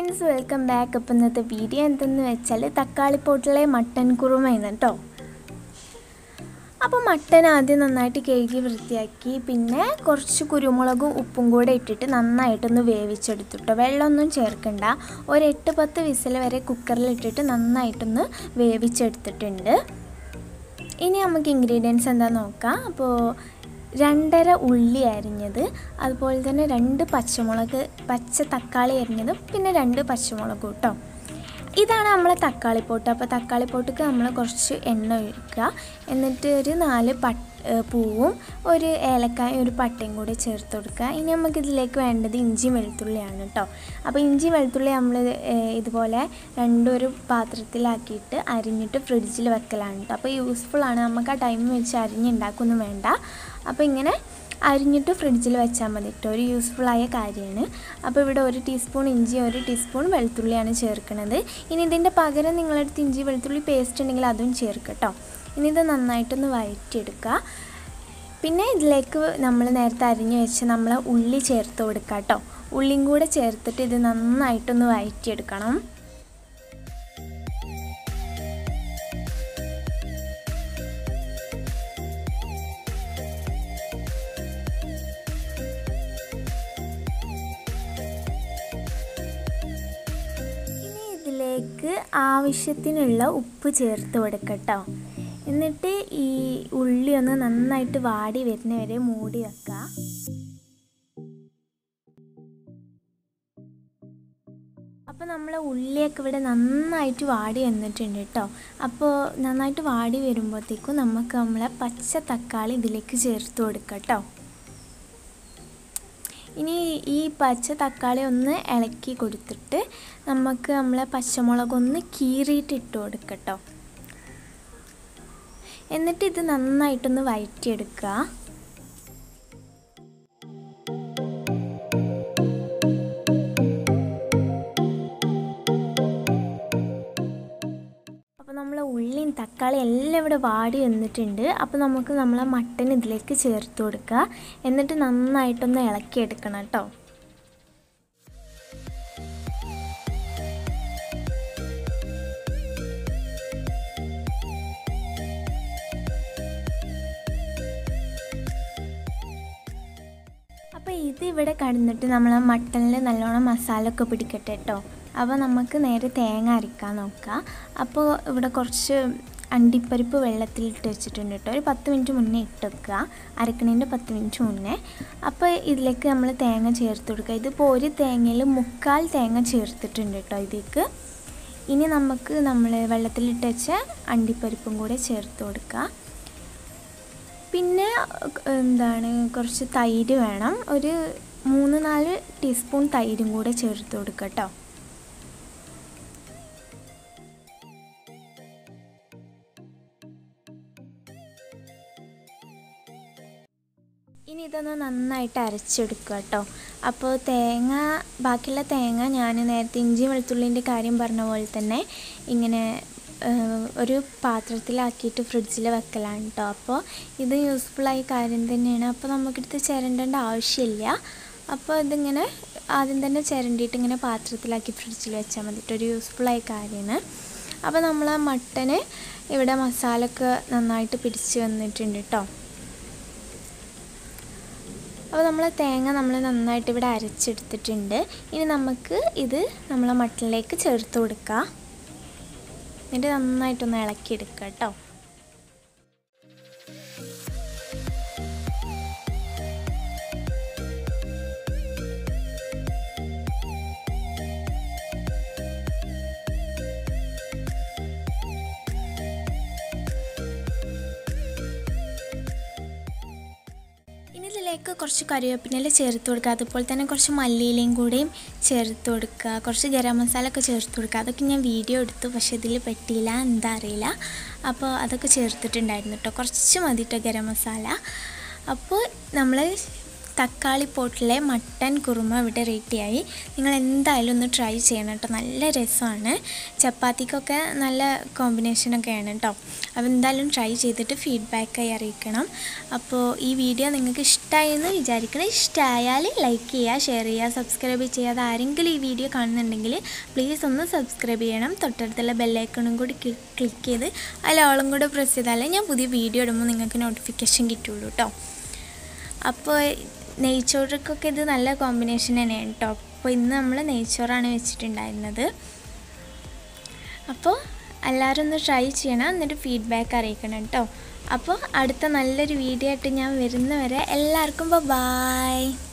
friends welcome back അപ്പം ഇന്നത്തെ video എന്തെന്ന് വെച്ചാൽ തക്കാളിപ്പോട്ടിലെ മട്ടൻ കുറുമയാണ് കേട്ടോ അപ്പോൾ മട്ടൻ ആദ്യം നന്നായിട്ട് കഴുകി വൃത്തിയാക്കി പിന്നെ കുറച്ച് കുരുമുളകും ഉപ്പും കൂടെ ഇട്ടിട്ട് നന്നായിട്ടൊന്ന് വേവിച്ചെടുത്തിട്ടോ വെള്ളമൊന്നും ചേർക്കണ്ട ഒരു എട്ട് പത്ത് വിസിൽ വരെ കുക്കറിൽ ഇട്ടിട്ട് നന്നായിട്ടൊന്ന് വേവിച്ചെടുത്തിട്ടുണ്ട് ഇനി നമുക്ക് ഇൻഗ്രീഡിയൻസ് എന്താ നോക്കാം അപ്പോൾ രണ്ടര ഉള്ളി അരിഞ്ഞത് അതുപോലെ തന്നെ രണ്ട് പച്ചമുളക് പച്ച തക്കാളി അരിഞ്ഞതും പിന്നെ രണ്ട് പച്ചമുളകും കേട്ടോ ഇതാണ് നമ്മളെ തക്കാളിപ്പോട്ട് അപ്പോൾ തക്കാളിപ്പോട്ടിക്ക് നമ്മൾ കുറച്ച് എണ്ണ ഒഴിക്കുക എന്നിട്ട് ഒരു നാല് പട്ട് പൂവും ഒരു ഏലക്കായും ഒരു പട്ടയും കൂടി ചേർത്ത് കൊടുക്കുക ഇനി നമുക്ക് ഇതിലേക്ക് വേണ്ടത് ഇഞ്ചി വെളുത്തുള്ളിയാണ് കേട്ടോ അപ്പോൾ ഇഞ്ചി വെളുത്തുള്ളി നമ്മൾ ഇതുപോലെ രണ്ടും ഒരു പാത്രത്തിലാക്കിയിട്ട് അരിഞ്ഞിട്ട് ഫ്രിഡ്ജിൽ വെക്കലാണ് കേട്ടോ അപ്പോൾ യൂസ്ഫുള്ളാണ് നമുക്ക് ആ ടൈം വെച്ച് അരിഞ്ഞുണ്ടാക്കൊന്നും വേണ്ട അപ്പോൾ ഇങ്ങനെ അരിഞ്ഞിട്ട് ഫ്രിഡ്ജിൽ വെച്ചാൽ മതി കേട്ടോ ഒരു യൂസ്ഫുള്ളായ കാര്യമാണ് അപ്പോൾ ഇവിടെ ഒരു ടീസ്പൂൺ ഇഞ്ചി ഒരു ടീസ്പൂൺ വെളുത്തുള്ളിയാണ് ചേർക്കുന്നത് ഇനി ഇതിൻ്റെ പകരം നിങ്ങളടുത്ത് ഇഞ്ചി വെളുത്തുള്ളി പേസ്റ്റ് ഉണ്ടെങ്കിൽ അതും ചേർക്കുക കേട്ടോ ഇനി ഇത് നന്നായിട്ടൊന്ന് വഴറ്റിയെടുക്കുക പിന്നെ ഇതിലേക്ക് നമ്മൾ നേരത്തെ അരിഞ്ഞ് വെച്ച് നമ്മൾ ഉള്ളി ചേർത്ത് കൊടുക്കുക കേട്ടോ ഉള്ളിയും കൂടെ ചേർത്തിട്ട് ഇത് നന്നായിട്ടൊന്ന് വഴറ്റിയെടുക്കണം ഇനി ഇതിലേക്ക് ആവശ്യത്തിനുള്ള ഉപ്പ് ചേർത്ത് കൊടുക്കട്ടോ എന്നിട്ട് ഈ ഉള്ളി ഒന്ന് നന്നായിട്ട് വാടി വരുന്നവരെ മൂടി വെക്കുക അപ്പോൾ നമ്മൾ ഉള്ളിയൊക്കെ ഇവിടെ നന്നായിട്ട് വാടി വന്നിട്ടുണ്ട് കേട്ടോ അപ്പോൾ നന്നായിട്ട് വാടി വരുമ്പോഴത്തേക്കും നമുക്ക് നമ്മളെ പച്ച തക്കാളി ഇതിലേക്ക് ചേർത്ത് കൊടുക്കാം കേട്ടോ ഇനി ഈ പച്ച തക്കാളി ഒന്ന് ഇളക്കി കൊടുത്തിട്ട് നമുക്ക് നമ്മളെ പച്ചമുളകൊന്ന് കീറിയിട്ട് ഇട്ട് കൊടുക്കട്ടോ എന്നിട്ട് ഇത് നന്നായിട്ടൊന്ന് വഴറ്റിയെടുക്കുക അപ്പോൾ നമ്മൾ ഉള്ളിയും തക്കാളി എല്ലാം ഇവിടെ വാടി വന്നിട്ടുണ്ട് അപ്പോൾ നമുക്ക് നമ്മളെ മട്ടൻ ഇതിലേക്ക് ചേർത്ത് കൊടുക്കുക എന്നിട്ട് നന്നായിട്ടൊന്ന് ഇളക്കിയെടുക്കണം കേട്ടോ അപ്പോൾ ഇത് ഇവിടെ കടന്നിട്ട് നമ്മൾ മട്ടനിൽ നല്ലോണം മസാല ഒക്കെ പിടിക്കട്ടെ കേട്ടോ അപ്പോൾ നമുക്ക് നേരെ തേങ്ങ അരക്കാൻ നോക്കാം അപ്പോൾ ഇവിടെ കുറച്ച് അണ്ടിപ്പരിപ്പ് വെള്ളത്തിലിട്ട് വെച്ചിട്ടുണ്ട് കേട്ടോ ഒരു പത്ത് മിനിറ്റ് മുന്നേ ഇട്ട് വെക്കുക അരക്കണേൻ്റെ പത്ത് മിനിറ്റ് മുന്നേ അപ്പോൾ ഇതിലേക്ക് നമ്മൾ തേങ്ങ ചേർത്ത് കൊടുക്കുക ഇതിപ്പോൾ ഒരു തേങ്ങയിൽ മുക്കാൽ തേങ്ങ ചേർത്തിട്ടുണ്ട് കേട്ടോ ഇതിലേക്ക് ഇനി നമുക്ക് നമ്മൾ വെള്ളത്തിലിട്ട് വെച്ച അണ്ടിപ്പരിപ്പും കൂടെ ചേർത്ത് കൊടുക്കുക പിന്നെ എന്താണ് കുറച്ച് തൈര് വേണം ഒരു മൂന്ന് നാല് ടീസ്പൂൺ തൈരും കൂടെ ചേർത്ത് കൊടുക്കുക കേട്ടോ ഇനി ഇതൊന്ന് നന്നായിട്ട് അരച്ചെടുക്കുക കേട്ടോ അപ്പോൾ തേങ്ങ ബാക്കിയുള്ള തേങ്ങ ഞാൻ നേരത്തെ ഇഞ്ചി വെളുത്തുള്ളിൻ്റെ കാര്യം പറഞ്ഞ പോലെ തന്നെ ഇങ്ങനെ ഒരു പാത്രത്തിലാക്കിയിട്ട് ഫ്രിഡ്ജിൽ വെക്കലാണ് കേട്ടോ അപ്പോൾ ഇത് യൂസ്ഫുള്ളായ കാര്യം തന്നെയാണ് അപ്പോൾ നമുക്കിടുത്ത് ചിരണ്ടേണ്ട ആവശ്യമില്ല അപ്പോൾ ഇതിങ്ങനെ ആദ്യം തന്നെ ചിരണ്ടിയിട്ട് ഇങ്ങനെ പാത്രത്തിലാക്കി ഫ്രിഡ്ജിൽ വെച്ചാൽ മതി ഒരു യൂസ്ഫുള്ളായ കാര്യമാണ് അപ്പോൾ നമ്മൾ ആ മട്ടന് ഇവിടെ മസാല ഒക്കെ നന്നായിട്ട് പിടിച്ച് വന്നിട്ടുണ്ട് കേട്ടോ അപ്പോൾ നമ്മൾ തേങ്ങ നമ്മൾ നന്നായിട്ട് ഇവിടെ അരച്ചെടുത്തിട്ടുണ്ട് ഇനി നമുക്ക് ഇത് നമ്മളെ മട്ടനിലേക്ക് ചേർത്ത് കൊടുക്കാം എന്നിട്ട് നന്നായിട്ടൊന്ന് ഇളക്കിയെടുക്കുക കേട്ടോ ഇനി ഇതിലേക്ക് കുറച്ച് കറിവേപ്പിനില ചേർത്ത് കൊടുക്കുക അതുപോലെ തന്നെ കുറച്ച് മല്ലിയിലയും കൂടെയും ചേർത്ത് കൊടുക്കുക കുറച്ച് ഗരം മസാല ഒക്കെ ചേർത്ത് കൊടുക്കുക അതൊക്കെ ഞാൻ വീഡിയോ എടുത്തു പക്ഷേ ഇതിൽ പറ്റിയില്ല എന്താ അറിയില്ല അപ്പോൾ അതൊക്കെ ചേർത്തിട്ടുണ്ടായിരുന്നു കേട്ടോ കുറച്ച് മതി കേട്ടോ ഗരം മസാല അപ്പോൾ നമ്മൾ തക്കാളി പോട്ടിലെ മട്ടൻ കുറുമ ഇവിടെ റെഡിയായി നിങ്ങൾ എന്തായാലും ഒന്ന് ട്രൈ ചെയ്യണം കേട്ടോ നല്ല രസമാണ് ചപ്പാത്തിക്കൊക്കെ നല്ല കോമ്പിനേഷനൊക്കെയാണ് കേട്ടോ അപ്പോൾ എന്തായാലും ട്രൈ ചെയ്തിട്ട് ഫീഡ്ബാക്കായി അറിയിക്കണം അപ്പോൾ ഈ വീഡിയോ നിങ്ങൾക്ക് ഇഷ്ടമായി എന്ന് വിചാരിക്കണം ഇഷ്ടമായാൽ ലൈക്ക് ചെയ്യുക ഷെയർ ചെയ്യുക സബ്സ്ക്രൈബ് ചെയ്യാതെ ആരെങ്കിലും ഈ വീഡിയോ കാണുന്നുണ്ടെങ്കിൽ പ്ലീസ് ഒന്ന് സബ്സ്ക്രൈബ് ചെയ്യണം തൊട്ടടുത്തുള്ള ബെല്ലൈക്കണും കൂടി ക്ലിക്ക് ചെയ്ത് അതിൽ ഓളും കൂടെ പ്രസ് ചെയ്താലേ ഞാൻ പുതിയ വീഡിയോ ഇടുമ്പോൾ നിങ്ങൾക്ക് നോട്ടിഫിക്കേഷൻ കിട്ടുള്ളൂ കേട്ടോ അപ്പോൾ നെയ്ച്ചോറിക്കൊക്കെ ഇത് നല്ല കോമ്പിനേഷൻ തന്നെയാണ് കേട്ടോ അപ്പോൾ ഇന്ന് നമ്മൾ നെയ്ച്ചോറാണ് വെച്ചിട്ടുണ്ടായിരുന്നത് അപ്പോൾ എല്ലാവരും ഒന്ന് ട്രൈ ചെയ്യണം എന്നിട്ട് ഫീഡ്ബാക്ക് അറിയിക്കണം കേട്ടോ അപ്പോൾ അടുത്ത നല്ലൊരു വീഡിയോ ആയിട്ട് ഞാൻ വരുന്നവരെ എല്ലാവർക്കും ബായ്